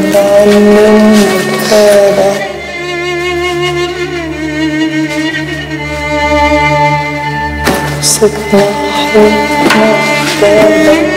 بعلم نكارة سكنة حلوة عبالة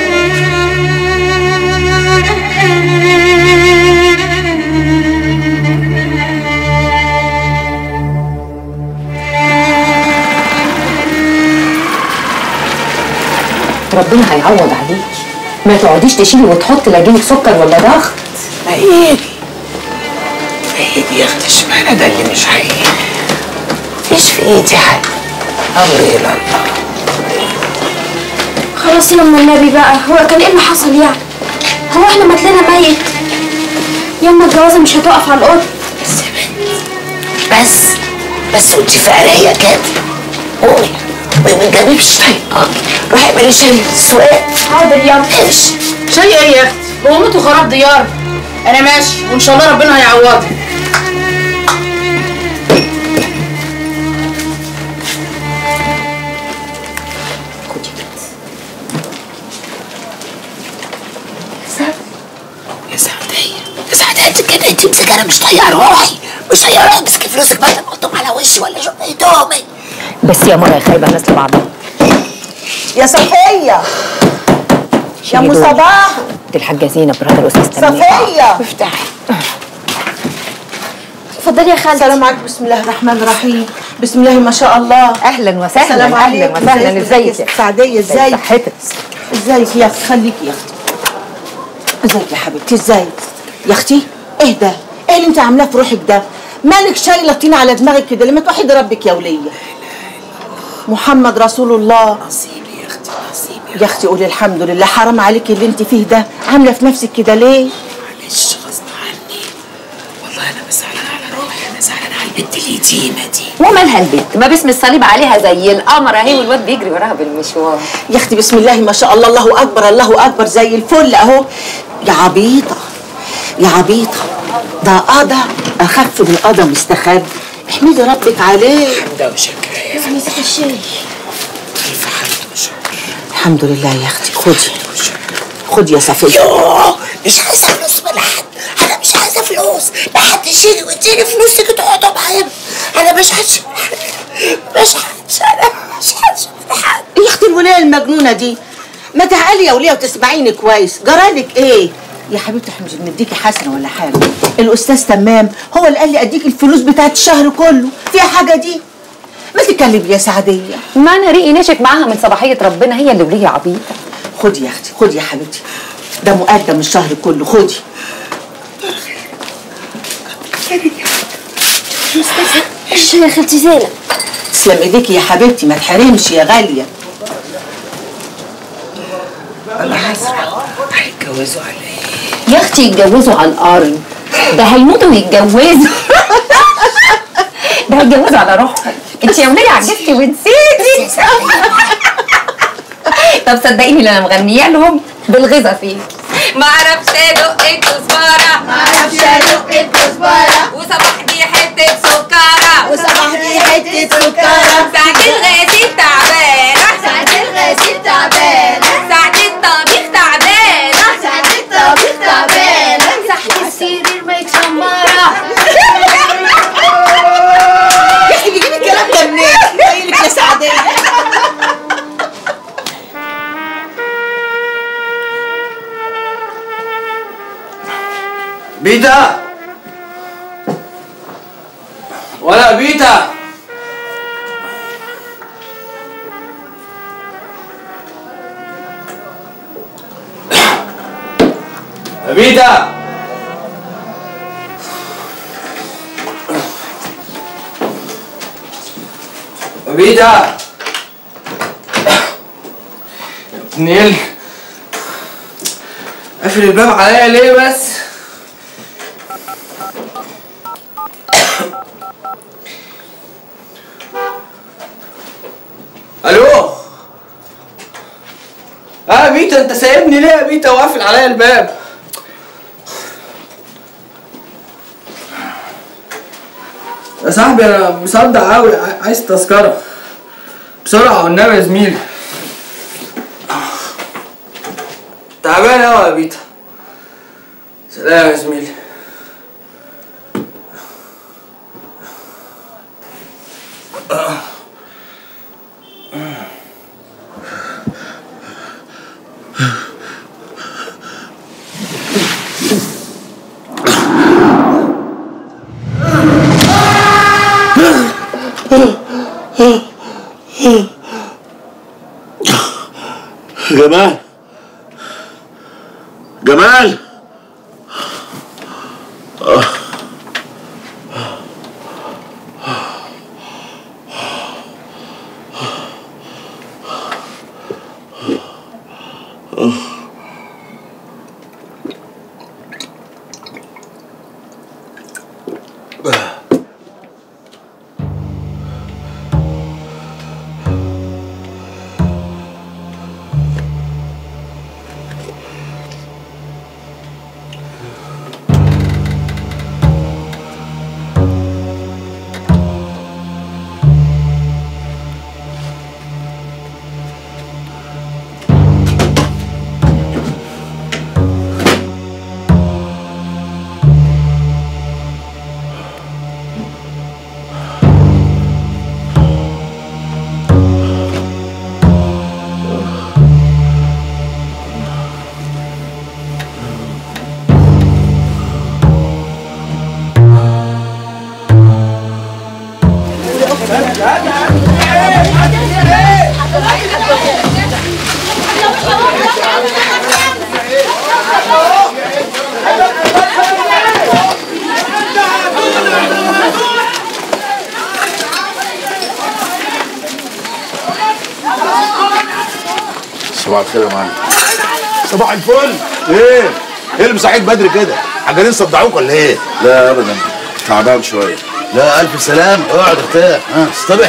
ربنا هيعوض عليكي ما تقعديش تشيلي وتحطي لا يجيلك سكر ولا ضغط ما هيجي هيجي يا اختي اشمعنى ده اللي مش هيجي مفيش في ايدي حاجه امري الى الله خلاص يا ام النبي بقى هو كان ايه اللي حصل يعني هو احنا ماتلنا ميت يما الجوازه مش هتقف على القط بس يا بنت بس بس وانت فقريه كده قومي وما تجيبيش طريقك روحي اعملي شاي سؤال حاضر يما امشي شيء ايه يا اختي هو موت وخراب ديار انا ماشي وان شاء الله ربنا هيعوضك يا سعدية يا سعدية انت كده انت مسكة انا مش طايقة روحي مش طايقة روحي امسكي فلوسك بدل ما احطهم على وشي ولا شوف هدومي بس يا مرة يا خايبة الناس لبعضها يا صفية يا ام دول. صباح دي الحاجة زينب مرات الأستاذ تمام صفية افتحي اتفضلي يا خالتي السلام عليكم بسم الله الرحمن الرحيم بسم الله ما شاء الله أهلا وسهلا السلام أهلا عليكم وسهلا ازيك يا سعدية ازيك صحتك ازيك يا اختي خليكي يا اختي ازيك يا حبيبتي ازيك يا اختي اهدى ايه اللي انت عاملاه في روحك ده مالك شايله طين على دماغك كده لما توحدي ربك يا وليه محمد رسول الله نصيبي يا اختي نصيبي يا اختي قولي الحمد لله حرام عليكي اللي انت فيه ده عامله في نفسك كده ليه معلش غصب عني والله انا زعلانة على روحي انا زعلانة على البنت اليتيمة دي ومالها البنت ما باسم الصليب عليها زي القمر اهي والواد بيجري وراها بالمشوار يا اختي بسم الله ما شاء الله الله اكبر الله اكبر زي الفل اهو يا عبيطه يا عبيطه ده قضى اخف من قضى مستخبي احمدي ربك عليه حمدة وشكرا يا فندم مسك الشاي الف حمد وشكر الحمد لله يا اختي خدي وشكر خدي يا صفيه يوه مش عايزة فلوس من حد انا مش عايزة فلوس لا حد يشيلي ويديني فلوسك تقعدوا معايا انا مش هشيل مش هشيل انا مش هشيل حد يا اختي الولايه المجنونه دي ما تعالي يا وليه وتسمعيني كويس جرالك ايه يا حبيبتي احنا مش بنديكي حسنه ولا حاجه الاستاذ تمام هو اللي قال لي اديك الفلوس بتاعت الشهر كله فيها حاجه دي ما تتكلمي يا سعديه ما انا ريقي نشف معاها من صباحية ربنا هي اللي وليه عبيطة خدي يا اختي خدي يا حبيبتي ده مقدم الشهر كله خدي الشاي يا خالتي زينب تسلم ايديكي يا حبيبتي ما تحرمش يا غاليه انا هزرع هيتجوزوا على ايه يا اختي يتجوزوا على الارض ده هيموتوا ويتجوزوا ده هيتجوزوا على روحهم انت يا وليه عجزتي ونسيتي طب صدقيني اللي انا مغنيه لهم بالغيظه فيه ما اعرفش ادق الكزبره ما اعرفش ادق الكزبره وصباح دي حته سكره وصباح دي حته سكره ساعة الغسيل تعبانه ساعة الغسيل تعبانة ساعة الطبيخ تعبانه ساعة الطبيخ تعبانة ساعة السرير متشمرة يا اخي بيجيب الكلام ده منين؟ جاي لك يا سعديه بيتا ولا بيتا يا بيتا يا بيتا نيل قافل الباب عليا ليه بس الو اه بيتا انت سايبني ليه يا بيتا وقافل عليا الباب يا صاحبي انا مصدع قوي عايز تذكره بسرعه والنبي يا زميلي تعبان قوي يا بيتا سلام يا زميلي جمال جمال صباح الخير يا معلم صباح الفل ايه ايه اللي مصحيك بدري كده عجلين صدعوك ولا ايه لا ابدا تعبان شويه لا الف سلام اقعد ارتاح ها اصطبح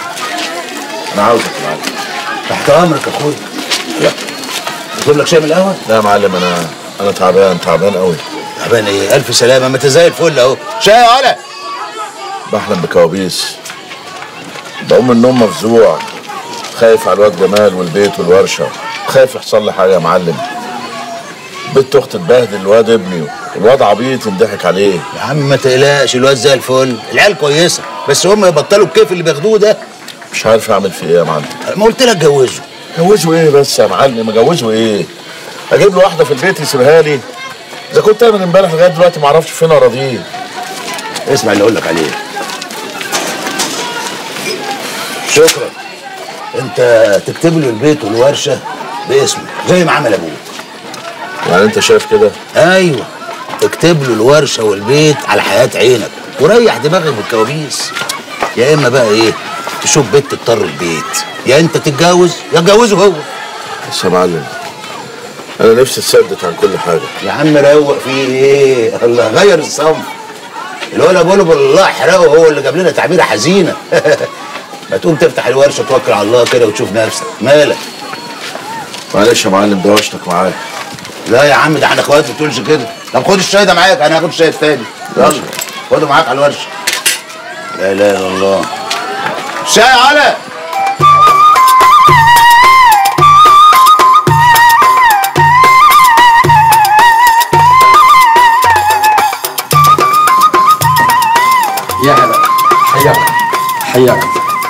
انا عاوزك يا معلم تحت امرك يا اخويا لا اجيب لك شاي من القهوه لا يا معلم انا انا تعبان تعبان قوي تعبان ايه الف سلامه ما انت زي الفل اهو شاي يا ولا بحلم بكوابيس بقوم من النوم مفزوع خايف على الواد جمال والبيت والورشه خايف يحصل لي حاجه يا معلم بنت اختي تبهدل الواد ابني والواد عبيط ينضحك عليه يا عم ما تقلقش الواد زي الفل العيال كويسه بس هم يبطلوا الكيف اللي بياخدوه ده مش عارف اعمل فيه ايه يا معلم ما قلت لك جوزه جوزه ايه بس يا معلم اجوزه ايه اجيب له واحده في البيت يسيبها لي اذا كنت انا من امبارح لغايه دلوقتي ما اعرفش فين اراضيه اسمع اللي اقول لك عليه شكرا انت تكتب له البيت والورشه باسمه زي ما عمل ابوه يعني انت شايف كده ايوه تكتب له الورشه والبيت على حياه عينك وريح دماغك بالكوابيس يا اما بقى ايه تشوف بنت تضطر البيت يا انت تتجوز يا تجوزه هو بس يا معلم انا نفسي اتسدت عن كل حاجه يا عم روق في ايه الله غير الصنف الولا بقوله بالله احرقه هو اللي جاب لنا تعبيره حزينه ما تقوم تفتح الورشه توكل على الله كده وتشوف نفسك مالك معلش يا معلم دوشتك معايا لا يا عم ده احنا اخوات ما تقولش كده طب خد الشاي ده معاك انا هاخد الشاي التاني يلا خده معاك على الورشه لا اله الا الله شاي على يا هلا حياك حياك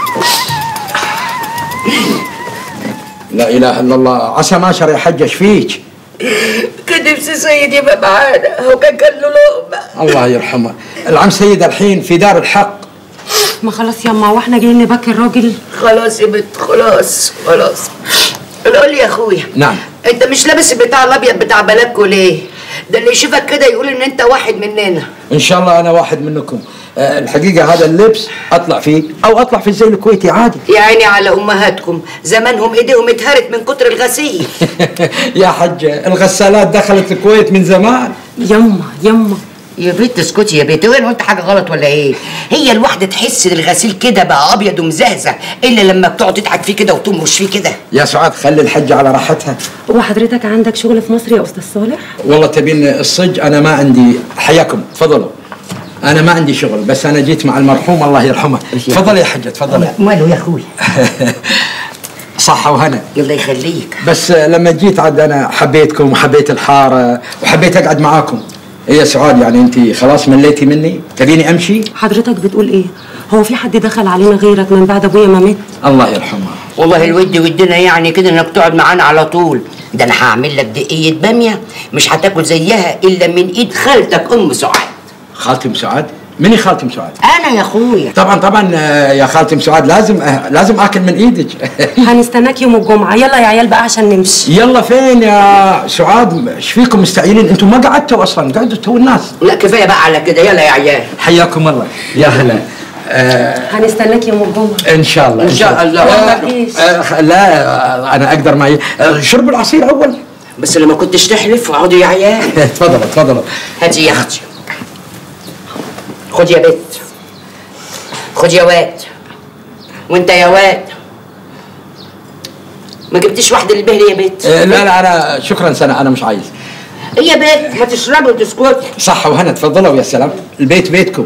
لا اله الا الله عسى ما شر يا حج ايش فيك كان نفسي سيدي يبقى معانا هو كان كان له لقمه الله يرحمه العم سيد الحين في دار الحق ما خلاص يما واحنا جايين نبكي الراجل خلاص يا بنت خلاص خلاص قول لي يا اخويا نعم انت مش لابس البتاع الابيض بتاع بلدكوا ليه ده اللي يشوفك كده يقول ان انت واحد مننا ان شاء الله انا واحد منكم آه، الحقيقه هذا اللبس اطلع فيه او اطلع في الزي الكويتي عادي يا عيني على امهاتكم زمانهم ايديهم اتهرت من كتر الغسيل يا حج الغسالات دخلت الكويت من زمان يما يما يا بنت اسكتي يا بنت وين قلت حاجه غلط ولا ايه هي الواحده تحس ان الغسيل كده بقى ابيض ومزهزه الا لما بتقعد تضحك فيه كده وتمرش فيه كده يا سعاد خلي الحجه على راحتها هو حضرتك عندك شغل في مصر يا استاذ صالح والله تبين الصج انا ما عندي حياكم تفضلوا انا ما عندي شغل بس انا جيت مع المرحوم الله يرحمه تفضل يا حجه تفضل ماله يا اخويا صحة وهنا الله يخليك بس لما جيت عاد انا حبيتكم وحبيت الحارة وحبيت اقعد معاكم ايه يا سعاد يعني انت خلاص مليتي مني تبيني امشي حضرتك بتقول ايه هو في حد دخل علينا غيرك من بعد ابويا ما مات الله يرحمه والله الود ودنا يعني كده انك تقعد معانا على طول ده انا هعمل لك دقيقه باميه مش هتاكل زيها الا من ايد خالتك ام سعاد خالتي ام سعاد مني خالتي ام سعاد انا يا اخويا طبعا طبعا آه، يا خالتي ام سعاد لازم آه، لازم اكل من ايدك هنستناك يوم الجمعه يلا يا عيال بقى عشان نمشي يلا فين يا سعاد ايش فيكم مستعجلين انتم ما قعدتوا اصلا قعدوا تو الناس لا كفايه بقى على كده يلا يا عيال حياكم الله يا هلا آه هنستناك يوم الجمعه ان شاء الله إن شاء الله. آه إيش؟ آه لا آه انا اقدر معي آه شرب العصير اول بس لما كنتش تحلف اقعدوا يا عيال تفضلوا تفضلوا هاتي يا اختي خد يا بنت خد يا واد وانت يا واد ما جبتيش واحده للبهري يا بنت آه لا لا انا شكرا سنه انا مش عايز ايه يا بنت ما تشربي وتسكتي صحة وهنا تفضلوا يا سلام البيت بيتكم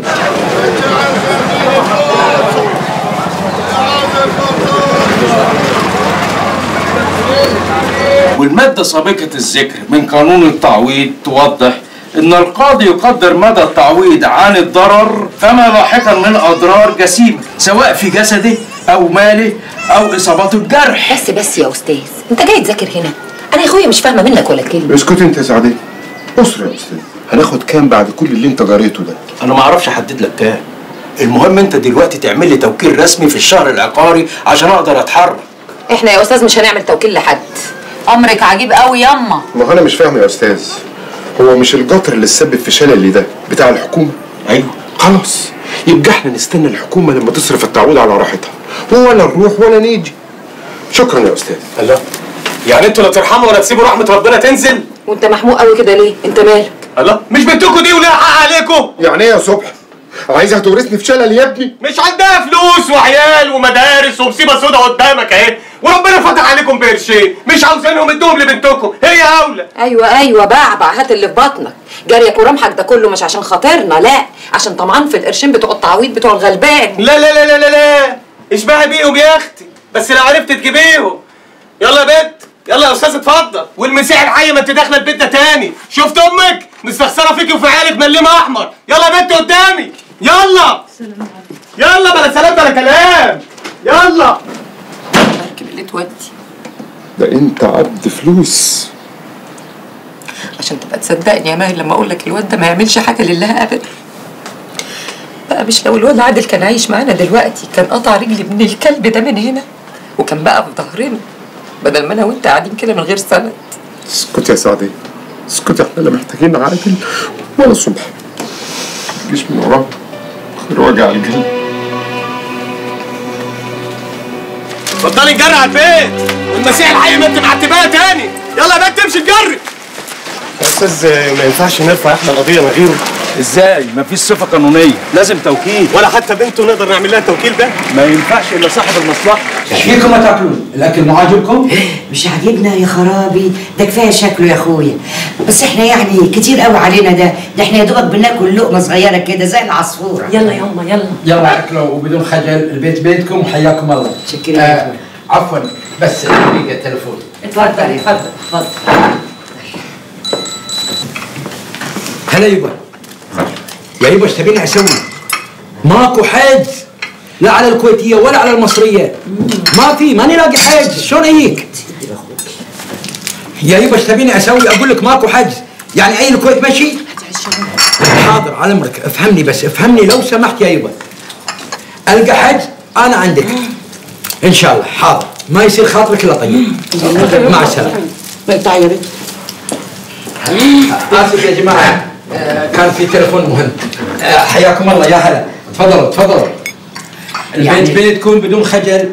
والمادة سابقة الذكر من قانون التعويض توضح إن القاضي يقدر مدى التعويض عن الضرر فما لاحقا من أضرار جسيمة سواء في جسده أو ماله أو إصابته بجرح بس بس يا استاذ انت جاي تذاكر هنا انا يا اخويا مش فاهمه منك ولا كلمه اسكت انت يا سعدية اسرة يا استاذ هناخد كام بعد كل اللي انت جريته ده أنا ما أعرفش أحدد لك كام المهم أنت دلوقتي تعمل لي توكيل رسمي في الشهر العقاري عشان أقدر أتحرك احنا يا استاذ مش هنعمل توكيل لحد امرك عجيب قوي ياما ما هو انا مش فاهم يا استاذ هو مش القطر اللي سبب في شللي ده بتاع الحكومة أيوه خلاص يبقى احنا نستنى الحكومة لما تصرف التعويض على راحتها ولا نروح ولا نيجي شكرا يا استاذ الله يعني انتوا لا ترحموا ولا تسيبوا رحمة ربنا تنزل وانت محموق قوي كده ليه انت مالك الله مش بنتكم دي ولها حق عليكم يعني ايه يا صبح عايزها تورثني في شلل يا ابني مش عندها فلوس وعيال ومدارس ومصيبه سودا قدامك اهي وربنا فتح عليكم بقرشين مش عاوزينهم ادوهم لبنتكم هي اولى ايوه ايوه بعبع هات اللي في بطنك جريك ورمحك ده كله مش عشان خاطرنا لا عشان طمعان في القرشين بتوع التعويض بتوع الغلبان لا لا لا لا لا لا اشبعي بيهم يا اختي بس لو عرفت تجيبيهم يلا يا بنت يلا يا استاذ اتفضل والمسيح الحي ما انت داخله البيت ده تاني شفت امك مستخسره فيكي وفي عيالك مليمه احمر يلا يا بنت قدامي يلا يلا بلا سلام بلا كلام يلا اللي تودي ده انت عبد فلوس عشان تبقى تصدقني يا ماهر لما اقول لك الواد ده ما يعملش حاجه لله ابدا بقى مش لو الواد عادل كان عايش معانا دلوقتي كان قطع رجلي من الكلب ده من هنا وكان بقى في ظهرنا بدل ما انا وانت قاعدين كده من غير سند اسكت يا سعدية اسكت احنا لا محتاجين عادل ولا صبح مش من وراه خير وجع القلب اتفضلي نجري على البيت والمسيح الحي ما انت معتباها تاني يلا يا بنت امشي نجري يا استاذ ما ينفعش نرفع احنا القضيه من غيره ازاي مفيش صفه قانونيه لازم توكيل ولا حتى بنته نقدر نعمل لها التوكيل ده ما ينفعش الا صاحب المصلحه ايش فيكم ما تاكلون الاكل مو عاجبكم مش عاجبنا يا خرابي ده كفايه شكله يا اخويا بس احنا يعني كتير قوي علينا ده ده احنا يا دوبك بناكل لقمه صغيره كده زي العصفوره يلا يما يلا يلا اكلوا وبدون خجل البيت بيتكم وحياكم الله شكرا آه عفوا بس دقيقه تليفون اتفضل اتفضل اتفضل هلا يبا يا يبا ايش تبيني اسوي؟ ماكو حجز لا على الكويتيه ولا على المصريه ما في ماني لاقي حجز شلون اجيك؟ يا يبا ايش تبيني اسوي؟ اقول لك ماكو حجز يعني اي الكويت مشي؟ حاضر على امرك افهمني بس افهمني لو سمحت يا يبا القى حجز انا عندك ان شاء الله حاضر ما يصير خاطرك الا طيب مع السلامه تعالي يا بنت اسف يا جماعه آه، كان في تليفون مهم آه، حياكم الله يا هلا تفضلوا تفضلوا البيت يعني- بيتكم بدون خجل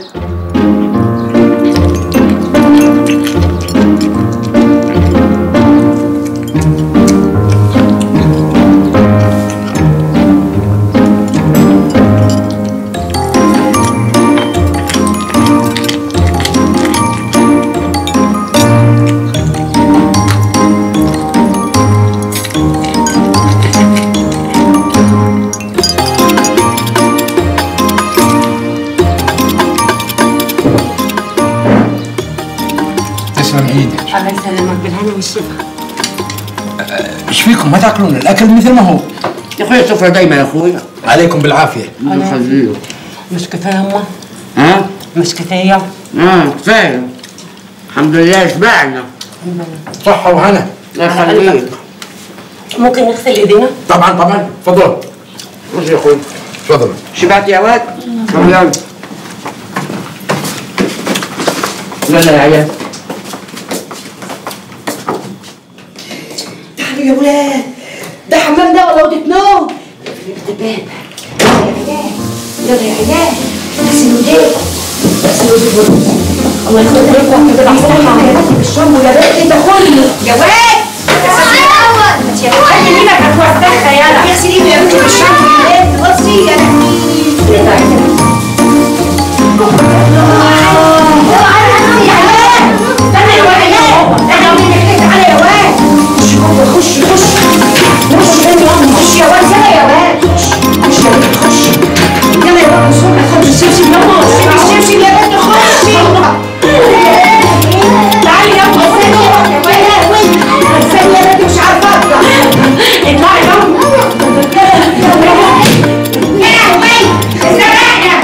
تسلم ايدك الله يسلمك بالهنا والشفا ايش فيكم ما تاكلون الاكل مثل ما هو يا اخويا السفره دايما يا اخويا عليكم بالعافيه الله يخليك مش كفايه يما ها مش كفايه اه كفايه الحمد لله شبعنا صحه وهنا الله يخليك ممكن نغسل ايدينا طبعا طبعا تفضلوا خد يا اخويا اتفضل شبعت يا واد؟ يلا يلا يا عيال تعالوا يا ولاد ده حمام ده ولا اوضه نوم الباب يلا يا عيال غسلوا ايديكم غسلوا ايديكم الله ياخد عليكم كده احسن حاجه الشامبو يا بنت انت خدي يا واد يا خلي ايدك هتوسخها يلا اغسلي ايدك يا بنت بالشامبو يا بنت بصي يا خش خش خش تاني يلا خش يا واد يلا يا واد خش يا بنت خش يلا يا واد بسرعة خد الشبشب يلا سيبي الشبشب يا بنت خشي تعالي يلا استني يا واد استني يا بنت مش عارفة اطلع اطلعي يلا يا لهوي الزرقاء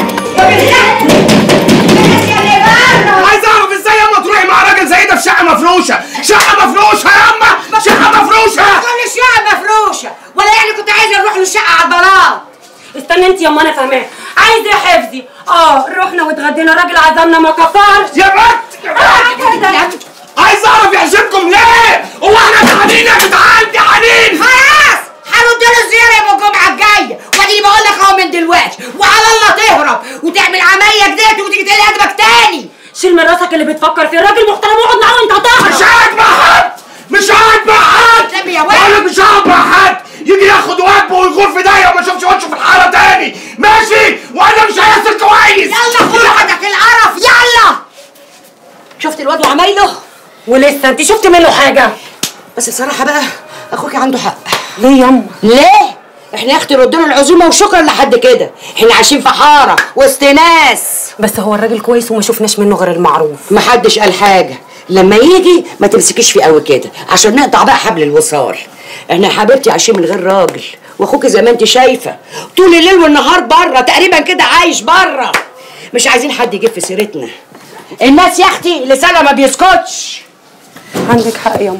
عايز اعرف ازاي ياما تروحي مع راجل زي ده في شقه مفروشه شقه مفروشه ياما شقه مفروشه كل الشقة مفروشة ولا يعني كنت عايزة نروح للشقة على البلاط استنى انت يما انا فاهماه عايز ايه يا حفظي اه رحنا واتغدينا راجل عزمنا ما كفرش يا بنت يا بنت عايز اعرف يعجبكم ليه هو احنا تعبانين يا جدعان تعبانين خلاص هرد له الزيارة يوم الجمعة الجاية وادي بقول لك اهو من دلوقتي وعلى الله تهرب وتعمل عملية جديدة وتيجي تلاقي قلبك تاني شيل من راسك اللي بتفكر فيه الراجل محترم واقعد معاه وانت هتهرب مش قاعد مع حد مش قاعد مع حد لم يا بقول لك مش قاعد مع حد يجي ياخد واجبه ويغور في داهيه وما يشوفش وشه في الحاره تاني ماشي وانا مش هيحصل كويس يلا خد عندك القرف يلا شفت الواد وعمايله ولسه انت شفت منه حاجه بس بصراحة بقى اخوك عنده حق ليه يما ليه؟ احنا يا اختي ردنا العزومة وشكرا لحد كده احنا عايشين في حارة وسط ناس بس هو الراجل كويس وما شفناش منه غير المعروف محدش قال حاجة لما يجي ما تمسكيش فيه قوي كده عشان نقطع بقى حبل الوصال احنا يا حبيبتي عايشين من غير راجل واخوك زي ما انت شايفة طول الليل والنهار بره تقريبا كده عايش بره مش عايزين حد يجيب في سيرتنا الناس يا اختي لسانها ما بيسكتش عندك حق يما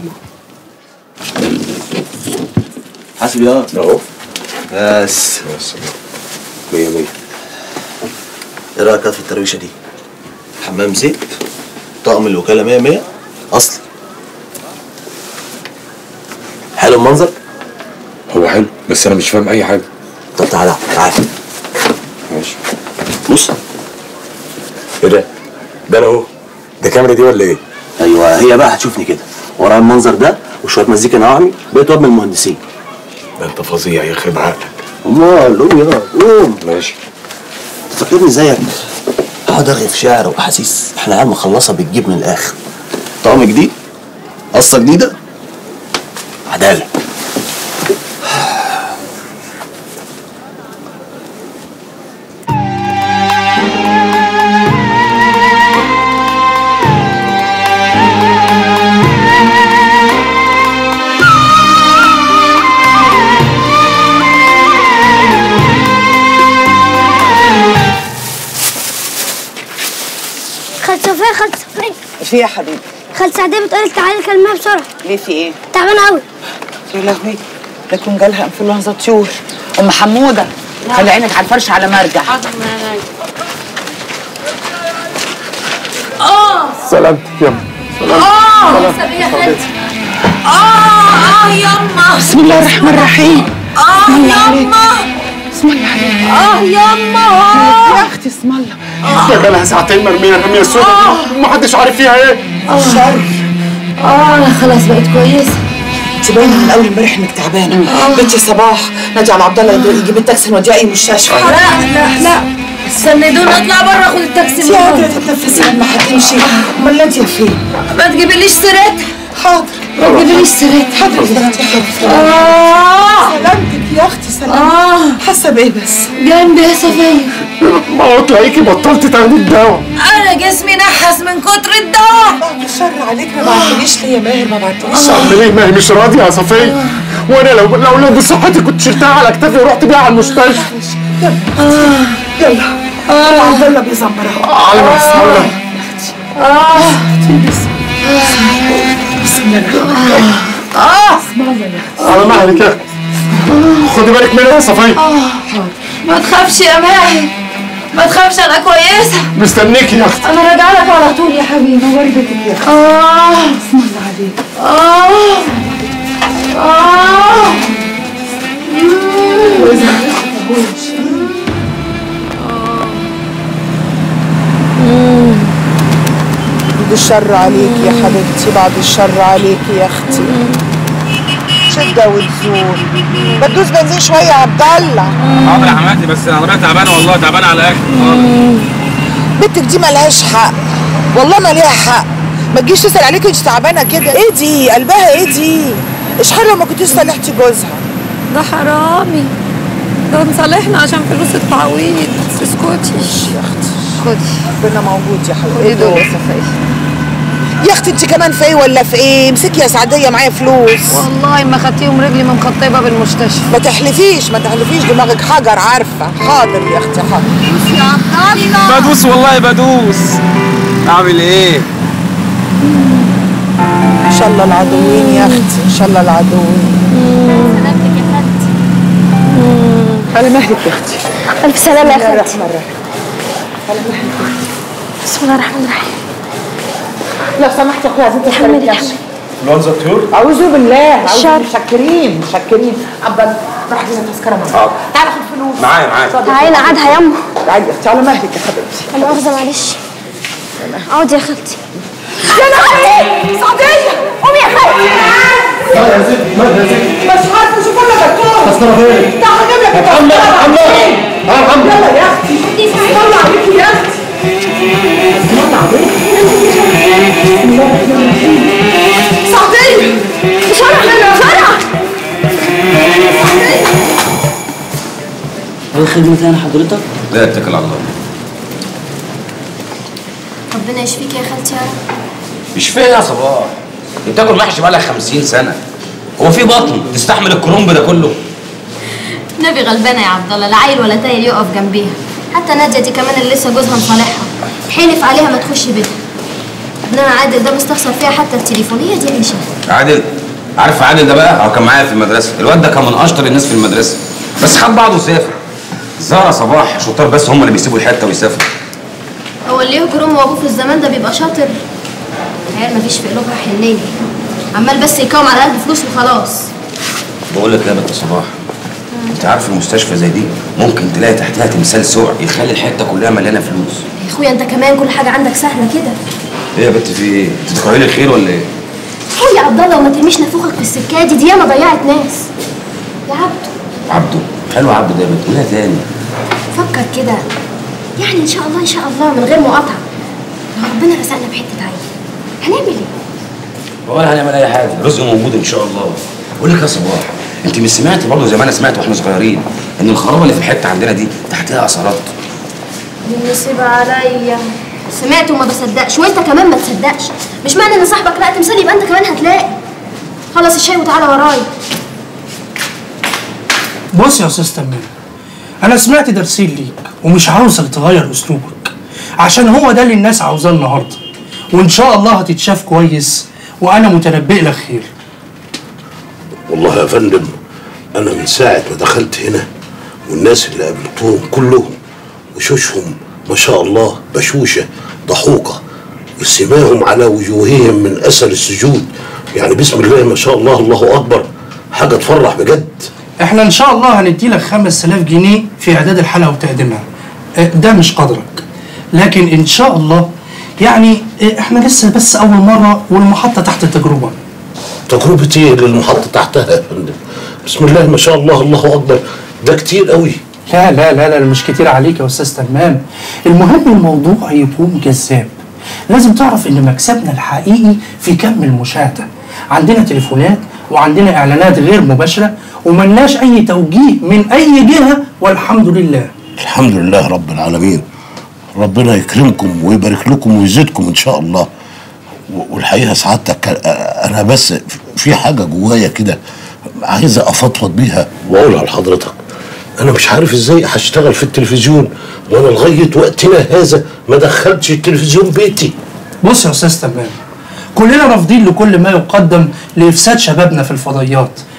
حاسب يا اهو بس بس مية مية ايه رايك في الترويشه دي؟ حمام زيت طقم الوكاله مية مية اصلي حلو المنظر؟ هو حلو بس انا مش فاهم اي حاجه طب تعالى تعالى ماشي بص ايه ده؟ ده انا اهو ده كاميرا دي ولا ايه؟ ايوه هي بقى هتشوفني كده ورايا المنظر ده وشويه مزيكا نوعمي بقيت واد من المهندسين ده انت فظيع يخرب عقلك امال قوم يا قوم ماشي فاكرني زيك اقعد ارغي في شعر واحاسيس احنا عيال مخلصه بتجيب من الاخر طقم جديد قصه جديده عداله خالة صفية خالة صفية في يا حبيبي خالة سعدية بتقولك تعالي كلمها بسرعة ليه في ايه؟ تعبانة أوي يا لهوي ده يكون جالها انفلونزا طيور ام حموده خلي عينك على الفرش على ما ارجع اه سلامتك يا اه سبية خالتي اه اه يما بسم الله الرحمن الرحيم اه بسم الله عليك. يما بسم الله عليك اه يما يا اختي اسم الله يا بقالها ساعتين مرميه رميه سودا محدش عارف فيها ايه شر اه انا خلاص بقيت كويسة انت باينه من اول امبارح انك تعبانه بنتي صباح نادي على عبد الله يجيب التاكسي نوديها اي مستشفى لا لا لا استنيدوني اطلع بره اخد التاكسي انت قادره تتنفسي لما هتمشي امال انت فين؟ ما تجيبليش سيرتها حاضر ما تجيبليش سيرتها حاضر يا بنتي حاضر اه سلامتك يا اختي سلامتك اه حاسه بايه بس؟ جنبي يا صفية ما هو تلاقيكي بطلتي تاخدي الدواء انا جسمي نحس من كتر الدواء بعد الشر عليك ما بعتليش ليه يا ماهر ما بعتليش اعمل ايه ما هي مش راضيه يا صفيه وانا لو لو لو بصحتي كنت شلتها على كتافي ورحت بيها على المستشفى يلا اه عبد الله بيزمر اهو على ما الله اه بسم الله الرحمن الرحيم اه اسمع يا اختي على مهلك يا اختي خدي بالك منها يا صفية اه ما تخافش يا ماهر ما تخافش انا كويسه مستنيكي يا اختي انا راجعه لك على طول يا حبيبي والدتك يا اختي اه بسم الله عليك اه اه بعد الشر عليك يا حبيبتي بعد الشر عليك يا اختي شدة وتزول بدوس بنزين شوية يا عبد الله حاضر يا حماتي بس العربيه تعبانه والله تعبانه على الاخر بنتك دي ملهاش حق والله ما ليها حق ما تجيش تسأل عليك انت تعبانة كده ايه دي قلبها ايه دي ايش حلو ما كنتيش صالحتي جوزها ده حرامي ده نصالحنا عشان فلوس التعويض اسكتي يا اختي خدي ربنا موجود يا خدي حبيبتي دول يا صفية يا اختي انت كمان في ايه ولا في ايه امسكي يا سعدية معايا فلوس والله ما خدتيهم رجلي من مخطبة بالمستشفى ما تحلفيش ما تحلفيش دماغك حجر عارفة حاضر يا اختي حاضر يا عبد الله بدوس والله بدوس اعمل ايه ان شاء الله العدوين يا اختي ان شاء الله العدوين سلامتك يا خالتي على مهلك يا اختي الف سلامه يا بسم الله خالتي الرحمن الرحيم بسم الله الرحمن الرحيم لو سمحت يا اخويا عايزين تحملي تذكرة تحملي لونزا طيور اعوذ بالله اعوذ الشر. مشكرين مشكرين ابا راح لنا تذكره معاك حاضر. تعالى خد فلوس معايا معايا اتفضل. تعالي نقعدها يما تعالي يا اختي على مهلك يا حبيبتي لا مؤاخذه معلش اقعدي يا خالتي يا لهوي سعديه قومي يا خالتي مالها يا ستي مالها يا ستي مش عارفه شوف لنا دكتور تذكرة فين؟ تعالى اجيب لك محمد محمد ها محمد يلا يا اختي يلا عليكي يا اختي يلا عليكي سعديه بسرعه بسرعه هو خدمة تاني حضرتك؟ لا اتكل على الله ربنا يشفيك يا خالتي يا رب مش فاهم يا صباح انت تاكل محشي بقالك 50 سنه هو في بطن تستحمل الكرنب ده كله نبي غلبانه يا عبد الله لا عيل ولا تايل يقف جنبيها حتى ناديه دي كمان اللي لسه جوزها مصالحها حلف عليها ما تخش بيتها ابننا عادل ده مستخسر فيها حتى التليفون هي دي عيشه عادل عارف عادل ده بقى هو كان معايا في المدرسه الواد ده كان من اشطر الناس في المدرسه بس خد بعضه وسافر زهره صباح شطار بس هم اللي بيسيبوا الحته ويسافروا هو اللي يهجر امه وابوه في الزمان ده بيبقى شاطر عيال مفيش في قلوبها حنيه عمال بس يكوم على قلب فلوس وخلاص بقول لك يا بنت صباح انت عارف المستشفى زي دي ممكن تلاقي تحتها تمثال سوع يخلي الحته كلها مليانه فلوس يا اخويا انت كمان كل حاجه عندك سهله كده ايه يا بنت في ايه؟ انت تكرهي لي الخير ولا ايه؟ هو يا عبد الله وما ترميش نافوخك في السكه دي دي ياما ضيعت ناس يا عبد عبده حلو عبده ده يا بنت قولها تاني فكر كده يعني ان شاء الله ان شاء الله من غير مقاطعه لو ربنا رزقنا بحته عيل هنعمل ايه؟ ولا هنعمل اي حاجه رزق موجود ان شاء الله بقول لك يا صباح انت مش سمعتي برضه زي ما انا سمعت واحنا صغيرين ان الخرابه اللي في الحته عندنا دي تحتها اثارات دي نصيبة عليا سمعت وما بصدقش وانت كمان ما تصدقش مش معنى ان صاحبك لقى تمثال يبقى انت كمان هتلاقي خلص الشاي وتعالى ورايا بص يا استاذ تمام انا سمعت درسين ليك ومش عاوزك تغير اسلوبك عشان هو ده اللي الناس عاوزاه النهارده وان شاء الله هتتشاف كويس وانا متنبئ لك خير والله يا فندم انا من ساعه ما دخلت هنا والناس اللي قابلتهم كلهم وشوشهم ما شاء الله بشوشه ضحوكه وسماهم على وجوههم من اثر السجود يعني بسم الله ما شاء الله الله اكبر حاجه تفرح بجد احنا ان شاء الله هندي لك 5000 جنيه في اعداد الحلقه وتقديمها اه، ده مش قدرك لكن ان شاء الله يعني اه، احنا لسه بس اول مره والمحطه تحت تجربه تجربه ايه اللي المحطه تحتها يا فندم بسم الله ما شاء الله الله اكبر ده كتير قوي لا لا لا لا مش كتير عليك يا استاذ تمام المهم الموضوع يكون جذاب لازم تعرف ان مكسبنا الحقيقي في كم المشاهده عندنا تليفونات وعندنا اعلانات غير مباشره وملناش اي توجيه من اي جهه والحمد لله الحمد لله رب العالمين ربنا يكرمكم ويبارك لكم ويزيدكم ان شاء الله و- والحقيقه سعادتك أ- انا بس في حاجه جوايا كده عايز افضفض بيها واقولها لحضرتك انا مش عارف ازاي هشتغل في التلفزيون وانا لغايه وقتنا هذا ما دخلتش التلفزيون بيتي بص يا استاذ تمام كلنا رافضين لكل ما يقدم لافساد شبابنا في الفضائيات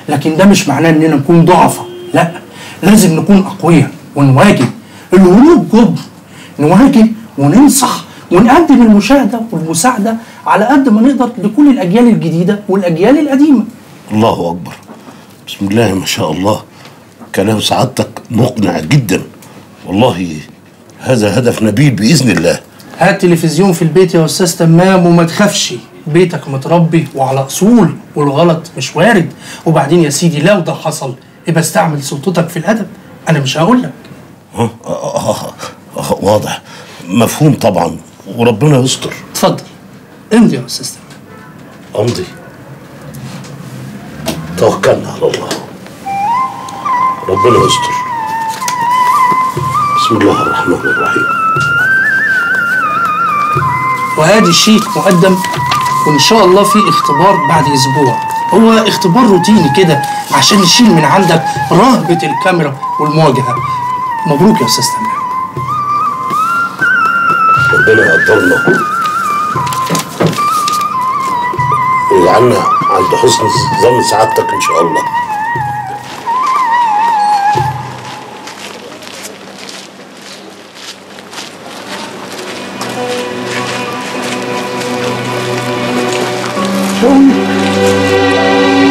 لكن ده مش معناه اننا نكون ضعفاء لا لازم نكون اقوياء ونواجه الهروب جبن نواجه وننصح ونقدم المشاهده والمساعده على قد ما نقدر لكل الاجيال الجديده والاجيال القديمه الله اكبر بسم الله ما شاء الله كلام سعادتك مقنع جدا والله هذا هدف نبيل باذن الله هات تلفزيون في البيت يا استاذ تمام وما تخافش بيتك متربي وعلى اصول والغلط مش وارد وبعدين يا سيدي لو ده حصل يبقى استعمل سلطتك في الادب انا مش هقول لك ها؟ آه آه آه واضح مفهوم طبعا وربنا يستر اتفضل امضي يا استاذ تمام امضي توكلنا على الله ربنا يستر بسم الله الرحمن الرحيم وادي الشيك مقدم وان شاء الله في اختبار بعد اسبوع هو اختبار روتيني كده عشان نشيل من عندك رهبة الكاميرا والمواجهة مبروك يا استاذ تمام ربنا يقدرنا ويجعلنا عند حسن ظن سعادتك ان شاء الله شو